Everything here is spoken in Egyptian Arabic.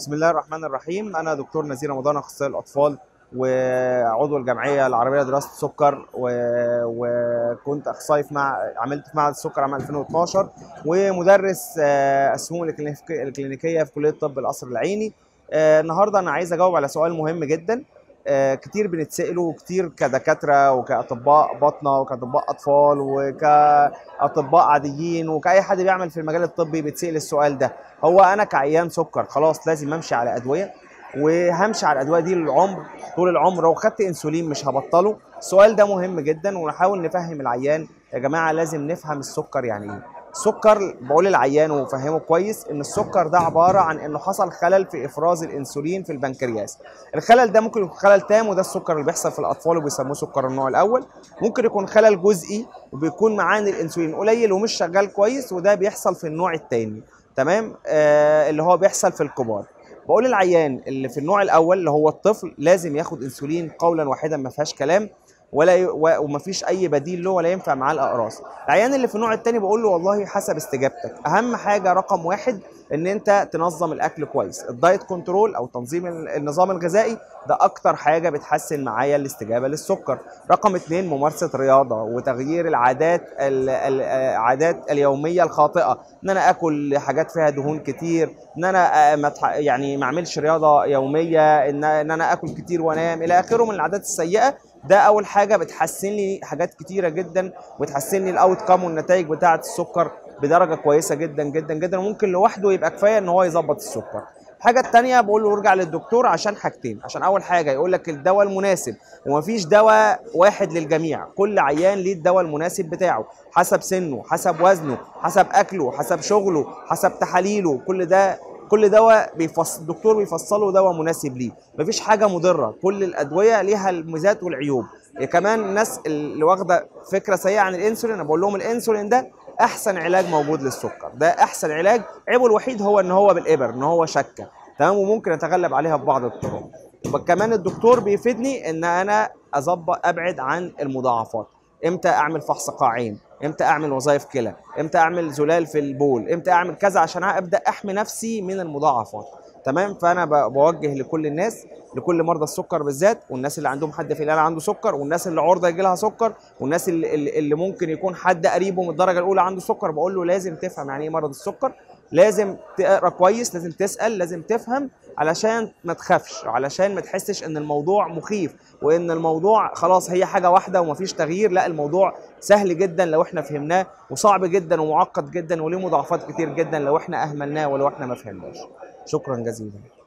بسم الله الرحمن الرحيم انا دكتور نزير رمضان اخصائي الاطفال وعضو الجمعيه العربيه لدراسه السكر و... وكنت اخصائي في مع... عملت في معهد السكر عام 2012 ومدرس آه، السموم الكلينيك- الكلينيكيه في كليه طب القصر العيني آه، النهارده انا عايز اجاوب على سؤال مهم جدا آه، كتير بنتسأله كتير كدكاتره وكاطباء باطنه وكاطباء اطفال وكاطباء عاديين وكاي حد بيعمل في المجال الطبي بيتسأل السؤال ده هو انا كعيان سكر خلاص لازم امشي على ادويه وهمشي على الادويه دي للعمر طول العمر لو خدت انسولين مش هبطله السؤال ده مهم جدا ونحاول نفهم العيان يا جماعه لازم نفهم السكر يعني ايه السكر بقول للعيان وفهمه كويس ان السكر ده عباره عن انه حصل خلل في افراز الانسولين في البنكرياس الخلل ده ممكن يكون خلل تام وده السكر اللي بيحصل في الاطفال وبيسموه سكر النوع الاول ممكن يكون خلل جزئي وبيكون معاه الانسولين قليل ومش شغال كويس وده بيحصل في النوع الثاني تمام آه اللي هو بيحصل في الكبار بقول للعيان اللي في النوع الاول اللي هو الطفل لازم ياخد انسولين قولا واحدا ما فيهاش كلام ولا ي... و... ومفيش اي بديل له ولا ينفع معاه الاقراص العيان اللي في النوع الثاني بقول له والله حسب استجابتك اهم حاجه رقم واحد ان انت تنظم الاكل كويس الدايت كنترول او تنظيم ال- النظام الغذائي ده اكتر حاجه بتحسن معايا الاستجابه للسكر رقم اتنين ممارسه رياضه وتغيير العادات ال- ال- العادات اليوميه الخاطئه ان انا اكل حاجات فيها دهون كتير ان انا آه، ما أتح- يعني ما اعملش رياضه يوميه ان ان انا اكل كتير وانام الى اخره من العادات السيئه ده اول حاجه بتحسن لي حاجات كتيره جدا وتحسن لي الاوت كام والنتائج بتاعه السكر بدرجه كويسه جدا جدا جدا وممكن لوحده يبقى كفايه ان هو يظبط السكر الحاجه التانية بقول له ارجع للدكتور عشان حاجتين عشان اول حاجه يقول لك الدواء المناسب ومفيش دواء واحد للجميع كل عيان ليه الدواء المناسب بتاعه حسب سنه حسب وزنه حسب اكله حسب شغله حسب تحاليله كل ده كل دواء بيفصل الدكتور بيفصله دواء مناسب ليه مفيش حاجه مضره كل الادويه ليها الميزات والعيوب كمان الناس اللي واخده فكره سيئه عن الانسولين انا بقول لهم الانسولين ده احسن علاج موجود للسكر ده احسن علاج عيبه الوحيد هو ان هو بالابر ان هو شكه تمام وممكن اتغلب عليها ببعض الطرق كمان الدكتور بيفيدني ان انا اظبط ابعد عن المضاعفات امتى اعمل فحص قاعين امتى اعمل وظائف كلى امتى اعمل زلال في البول امتى اعمل كذا عشان ابدا احمي نفسي من المضاعفات تمام فانا ب- بوجه لكل الناس لكل مرضى السكر بالذات والناس اللي عندهم حد في العيله عنده سكر والناس اللي عرضه يجي لها سكر والناس اللي, اللي اللي ممكن يكون حد قريبه من الدرجه الاولى عنده سكر بقول له لازم تفهم يعني ايه مرض السكر لازم تقرا كويس لازم تسال لازم تفهم علشان ما تخافش علشان ما تحسش ان الموضوع مخيف وان الموضوع خلاص هي حاجه واحده ومفيش تغيير لا الموضوع سهل جدا لو احنا فهمناه وصعب جدا ومعقد جدا وليه مضاعفات كتير جدا لو احنا اهملناه ولو احنا ما فهمناش شكرا جزيلا